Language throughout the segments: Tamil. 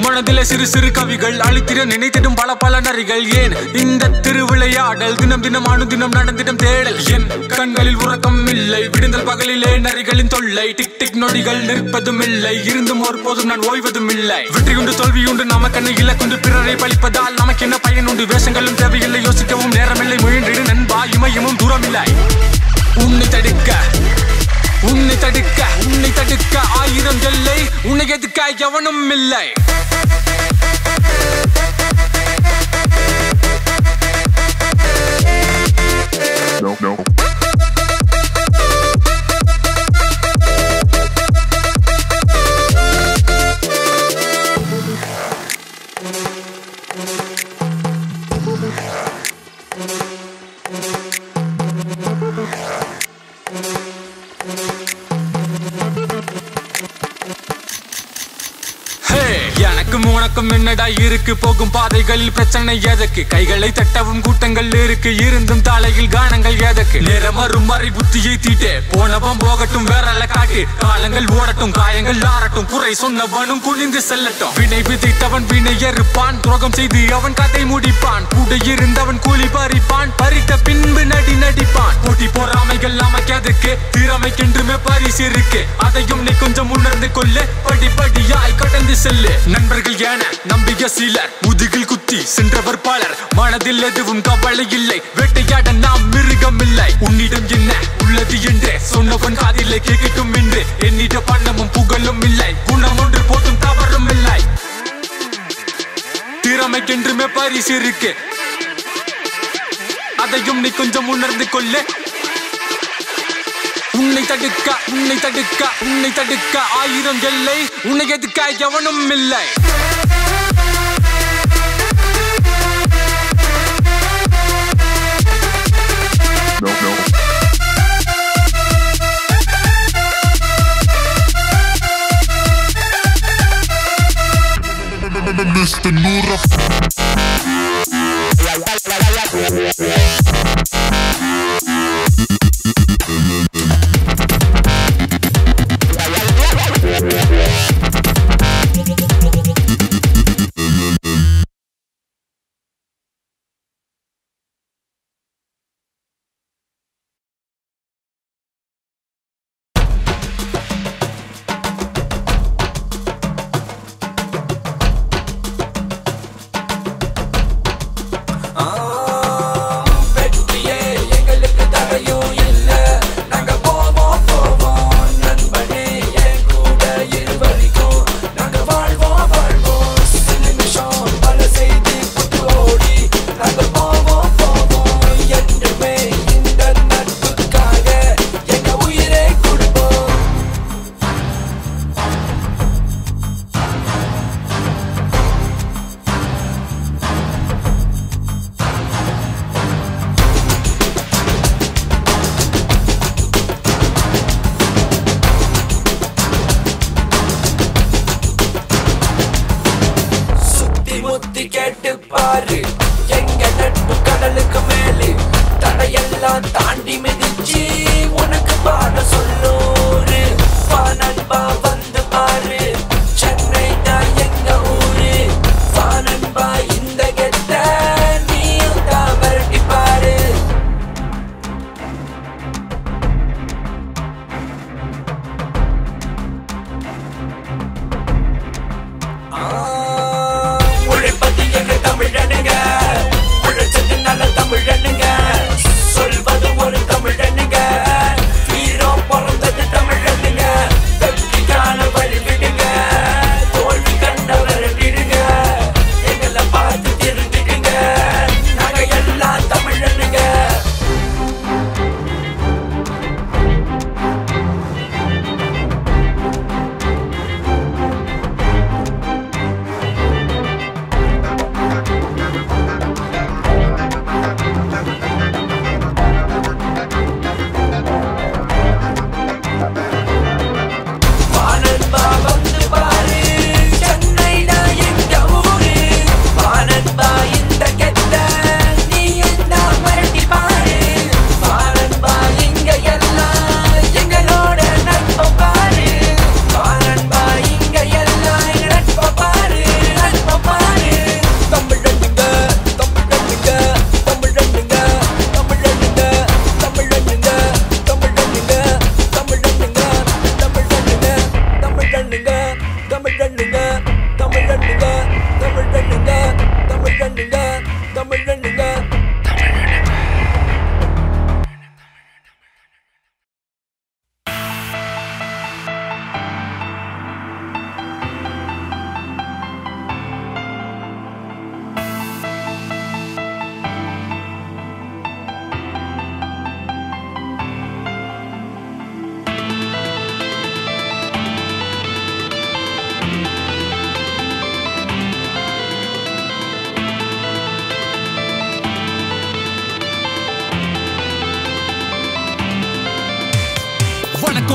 மனதிலே சிறு சிறு கவிகள் அழித்திட நினைத்திடும் பல பல நரிகள் ஏன் இந்த திருவிளையாடல் தினம் தினம் அனுதினம் நடந்திடும் தேடல் என் கண்களில் உறக்கம் இல்லை விடுதல் பகலிலே நரிகளின் தொல்லை டிக் டிக் நொடிகள் நிற்பதும் இல்லை இருந்தும் ஒருபோதும் நான் ஓய்வதும் இல்லை வெற்றி உண்டு தோல்வி உண்டு நமக்கென்ன இலக்குண்டு பிறரை பழிப்பதால் நமக்கு என்ன பயன் உண்டு வேஷங்களும் தேவையில்லை யோசிக்கவும் நேரமில்லை முயன்றிடு நண்பா இமயமும் தூரமில்லை உன்னை தடுக்க உன்னை தடுக்க உன்னை தடுக்க ஆயிரம் எல்லை உன்னை எதுக்க எவனும் இல்லை No, no. ஹே, எனக்கும் உனக்கும் என்னடா இருக்கு போகும் பாதைகளில் பிரச்சனை எதற்கு கைகளை தட்டவும் கூட்டங்கள் இருக்கு இருந்தும் தலையில் கானங்கள் எதற்கு நேரம் வரும் வரை புத்தியை தீட்டே போனவன் போகட்டும் வேறல்ல காட்டு காலங்கள் ஓடட்டும் காயங்கள் ஆறட்டும் குறை சொன்னவனும் குனிந்து செல்லட்டும் வினை விதைத்தவன் வினை எறுப்பான் துரோகம் செய்து அவன் கதை முடிப்பான் கூட இருந்தவன் கூலி பறிப்பான் பறித்த பின்பு நடி நடிப்பான் போட்டி பொறாமைகள் நமக்கு எதற்கு திறமைக்கென்றுமே பரிசு இருக்கு அதையும் நீ கொஞ்சம் உணர்ந்து கொள்ளு படி படியாய் கடந்து செல்லு நண்பர்கள் என நம்பிய சிலர் முதுகில் குத்தி சென்றவர் பலர் மனதில் எதுவும் கவலை இல்லை வேட்டையாட நாம் மிருகம் இல்லை உன்னிடம் என்ன உள்ளது என்று சொன்னவன் காதிலே கேட்கட்டும் என்று என்னிட பணமும் புகழும் இல்லை குணம் ஒன்று போதும் தவறும் இல்லை திறமைக்கென்றுமே பரிசு இருக்கு அதையும் நீ கொஞ்சம் உணர்ந்து கொள்ளு உன்னை தடுக்க உன்னை தடுக்க உன்னை தடுக்க ஆயிரம் எல்லை உன்னை எதுக்க எவனும் இல்லை No, no. Mr. Nura. வெற்றியே எங்களுக்கு தடையும் இல்ல நாங்க போவோம் போவோம் நண்பனே என் கூட இருவரிக்கும் நாங்க வாழ்வோம் வாழ்வோம் சில நிமிஷம் பல செய்தி புட்டு ஓடி நாங்க போவோம் போவோம் என்றுமே இந்த நட்புக்காக எங்க உயிரை கொடுப்போம் சுத்தி முத்தி கேட்டு பாரு எங்க நட்பு கடலுக்கு மேலே தடையெல்லாம் தாண்டி மிதிச்சு உனக்கு பாட சொல்லூரு வா நண்பா வந்து பாரு சென்னை தான் எங்க ஊரு வா நண்பா இந்த கெட்ட நீயும் தான் விரட்டி பாரு உழைப்பது எங்க தமிழனுங்க உழைச்சது நல்ல தமிழனுங்க சொல்வது ஒரு தமிழன்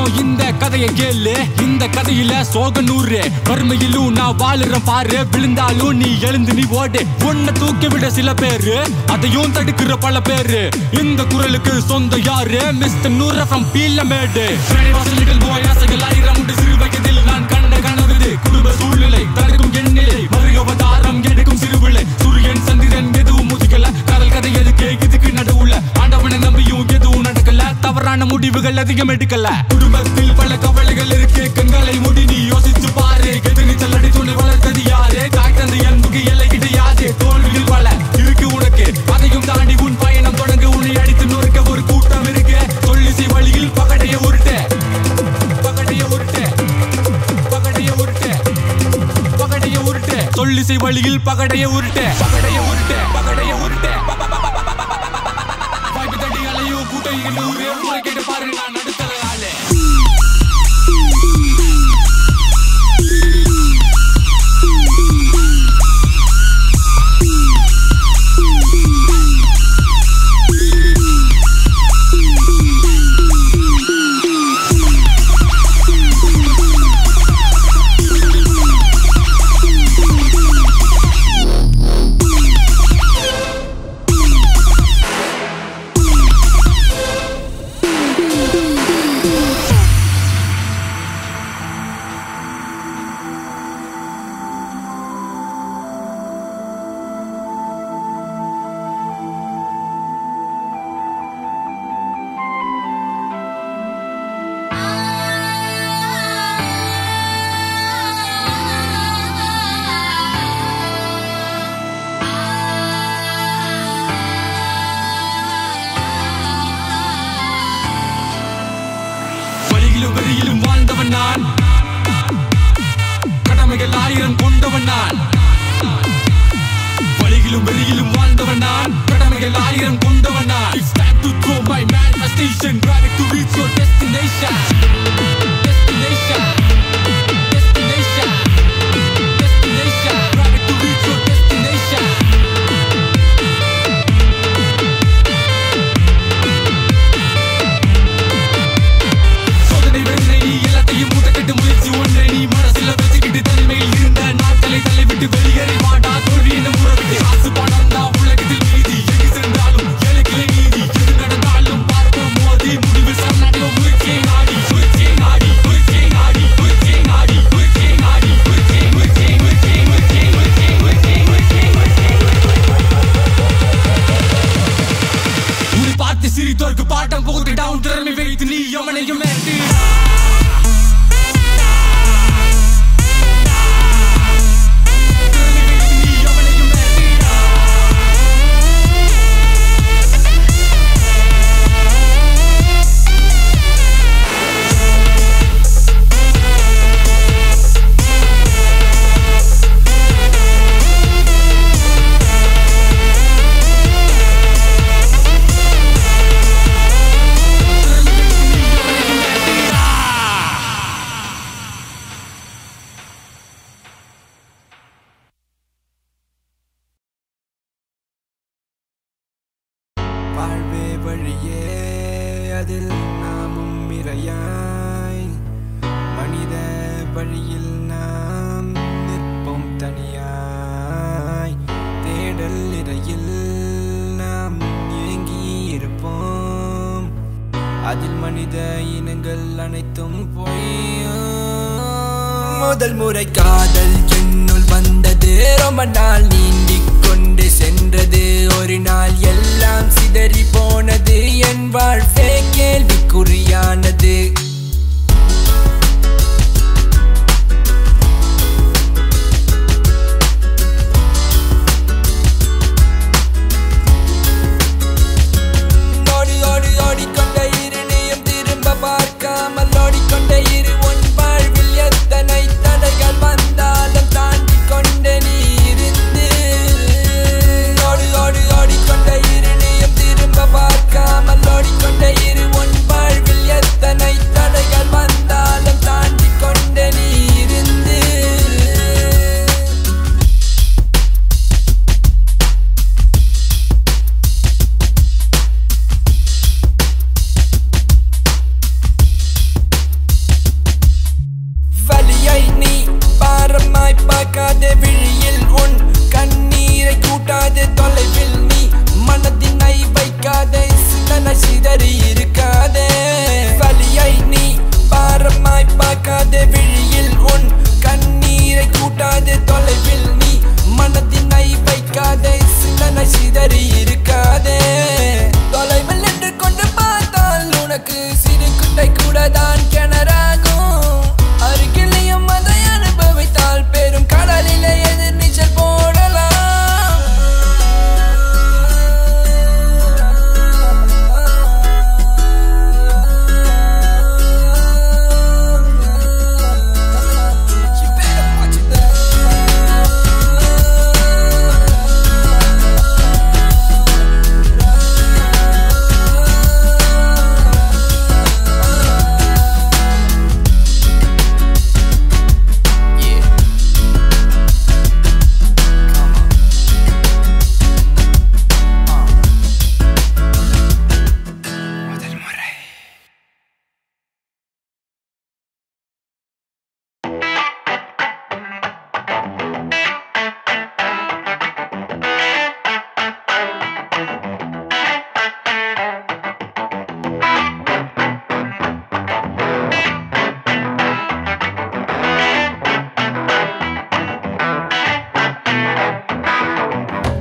கொஞ்சம் இந்த கதையை கேளு இந்த கதையில சோக நூறு வறுமையிலும் நான் வாழுறேன் பாரு விழுந்தாலும் நீ எழுந்து நீ ஓடு உன்னை தூக்கி விட சில பேரு அதையும் தடுக்கிற பல பேரு இந்த குரலுக்கு சொந்த யாரு மிஸ்டர் நூறு ஃப்ரம் பீலமேடு வாசல்கள் போய் ஆசைகள் ஆயிரம் உண்டு சிறு வயதில் நான் கண்ட கனவு இது. குடும்ப சூழ்நிலை தடுக்கும் எண்ணிலை மறு அவதாரம் எடுக்கும் சிறுவிளை சூரியன் சந்திரன் எதுவும் முதுகல கடல் கதை எதுக்கு இதுக்கு நடுவுல ஆண்டவனை நம்பியும் எதுவும் நடக்கல தவறான முடிவுகள் அதிகம் எடுக்கல குடும்பத்தில் பல கவலைகள் இருக்கு கண்களை மூடி நீ யோசிச்சு பாரு எது நீச்சல் அடி துணை வளர்த்தது யாரு தாய் தந்தை அன்புக்கு எல்லை கிடையாது தோல்வியில் பல இருக்கு உனக்கு அதையும் தாண்டி உன் பயணம் தொடங்க உன்னை அடித்து நொறுக்க ஒரு கூட்டம் இருக்கு சொல்லிசை வழியில் பகடைய உருட்டு பகடைய உருட்டு பகடைய உருட்டு பகடைய உருட்டு சொல்லிசை வழியில் பகடைய உருட்டு பகடைய உருட்டு பகடைய உருட்டு வாய்ப்பு தட்டி அலையும் கூட்டையில் ஊரே முறை கேட்டு பாரு நான் நடுத்தர ஆளு வழியிலும் வெறியிலும் வாழ்ந்தவன் நான் கடமைகள் ஆயிரம் கொண்டவன் நான் வழியிலும் வெறியிலும் வாழ்ந்தவன் நான் கடமைகள் ஆயிரம் கொண்டவன் நான் It's time to throw my manifestation Grab it to reach your destination Destination Destination Destination Grab it to reach your destination சோதனை வென்றை நீ எல்லாத்தையும் மூட்டக்கட்டு முயற்சி ஒன்றை நீ மனசுல வச்சுக்கிட்டு தனிமையில் இருந்த நாட்களை தள்ளிவிட்டு வெளியேறி மாட்டா தோல்வி என்ன முறவிட்டு காசு பணம் தான் உலகத்தில் மீதி எங்கு சென்றாலும் ஏழைகளே நீதி எது நடந்தாலும் பார்ப்போம் மோதி முடிவு சரணடைவோம் முயற்சியை நாடி முயற்சியை நாடி முயற்சியை நாடி முயற்சியை நாடி முயற்சியை நாடி முயற்சியை முயற்சியை முயற்சியை முயற்சியை முயற்சியை முயற்சியை முயற்சியை முயற்சியை உன்னை பார்த்து சிரித்தோருக்கு பாட்டம் புகுத்து டவுன் திறமை வைத்து நீ எவனையும் மிரட்டு திறமை வைத்து நீ எவனையும் மிரட்டு வாழ்வே வழியே அதில் நாமும் இறையாய் மனித வழியில் நாம் நிற்போம் தனியாய் தேடல் இறையில் நாம் ஏங்கி இருப்போம் அதில் மனித இனங்கள் அனைத்தும் பொய்யும் முதல் முறை காதல் என்னுள் வந்தது ரொம்ப நாள் நீண்டிக் கொண்டு சென்றது ஒரு நாள் எல்லாம் சிதறி போனது என் வாழ்வே கேள்விக்குறியானது ஓடி ஓடி ஓடிக்கொண்ட இரு நீயும் திரும்ப பார்க்காமல் ஓடிக்கொண்ட இரு உன் வாழ்வில் எத்தனை தடைகள் வந்தாலும் தாண்டி கொண்டு நீ இருந்து ஓடி ஓடி ஓடிக்கொண்ட இரு நீயும் திரும்ப பார்க்காமல் ஓடிக்கொண்ட இரு உன் வாழ்வில் எத்தனை தடை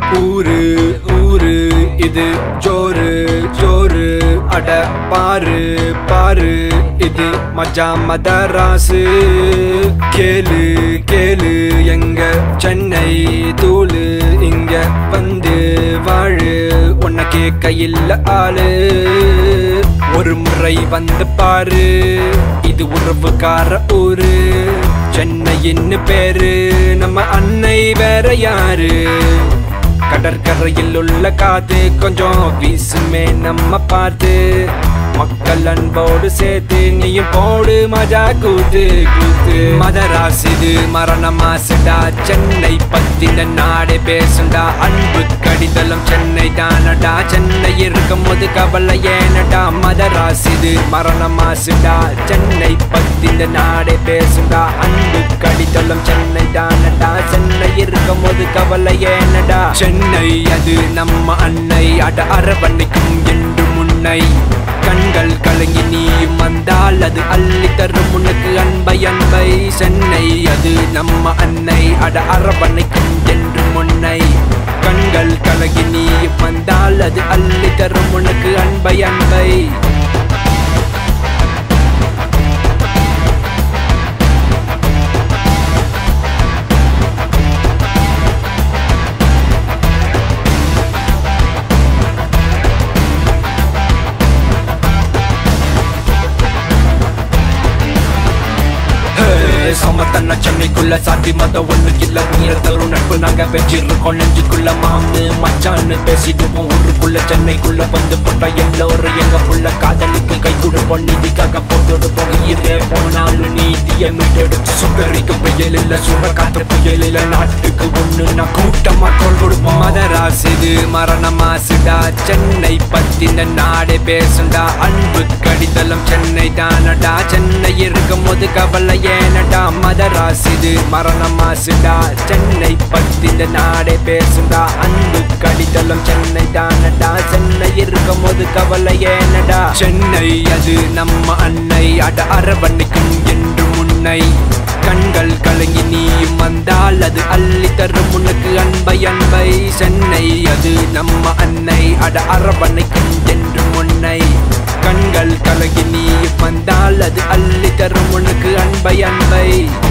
ஊரு ஊரு இது ஜோரு ஜோரு அட பாரு பாரு இது மஜா மதராசு கேளு கேளு எங்க சென்னை தூளு இங்க வந்து வாழு உன்னை கேட்க இல்ல ஆளு ஒரு முறை வந்து பாரு இது உறவுக்கார ஊரு சென்னையின்னு பேரு நம்ம அன்னை வேற யாரு கடற்கரையில் உள்ள காத்து கொஞ்சம் வீசுமே நம்ம பார்த்து மக்கள் அன்போடு சேர்த்து நீயும் போடு மஜா கூத்து கூத்து மதராசிது மரண மாசுடா சென்னை பத்தின நாடே பேசுண்டா அன்பு கடிதலும் சென்னை தானடா சென்னை இருக்கும் போது கவலை ஏனடா மதராசிது மரண மாசுடா சென்னை பத்தின நாடே பேசுண்டா அன்பு கடிதலும் சென்னை தானடா சென்னை இருக்கும் போது கவலை ஏனடா சென்னை அது நம்ம அன்னை அட அரவணைக்கும் என்று முன்னை கண்கள் கலங்கி நீயும் வந்தால் அது அள்ளி தரும் உனக்கு அன்பை அன்பை சென்னை அது நம்ம அன்னை அட அரவணைக்கும் என்று முன்னை கண்கள் கலங்கி நீயும் வந்தால் அது அள்ளி தரும் உனக்கு அன்பை அன்பை சமத்தன்ன சென்னைக்குள்ள சாதி மதம் ஒண்ணு இல்ல நீர தரும் நட்பு நாங்க வச்சிருக்கோம் நெஞ்சுக்குள்ள மாமு மச்சான்னு பேசிடுவோம் ஊருக்குள்ள சென்னைக்குள்ள வந்து போட்டா எல்லோரும் எங்க புள்ள காதலுக்கு கை கொடுப்போம் நீதிக்காக போட்டுடுப்போம் இதே போனாலும் நீதியை மீட்டெடுத்து சுகரிக்கு புயல் இல்ல சுட காத்து புயல் இல்ல நாட்டுக்கு ஒண்ணு நான் கூட்டமா தோல் கொடுப்போம் மதராசிது மரண மாசுடா சென்னை பத்தின நாடே பேசுண்டா அன்பு கடிதலம் சென்னை தானடா சென்னை இருக்கும் போது கவலை ஏனடா மதராசிது மரண மாசுடா சென்னை பத்தின நாடே பேசுண்டா அன்பு கடிதலம் சென்னை தானடா சென்னை இருக்கும் போது கவலை ஏனடா சென்னை அது நம்ம அன்னை அட அரவணைக்கும் என்று முன்னை கண்கள் கலங்கி நீயும் வந்தால் அது அள்ளி தரும் உனக்கு அன்பை அன்பை சென்னை அது நம்ம அன்னை அட அரவணைக்கும் என்று முன்னை கண்கள் கலங்கி நீயும் வந்தால் அது அள்ளி தரும் உனக்கு அன்பை அன்பை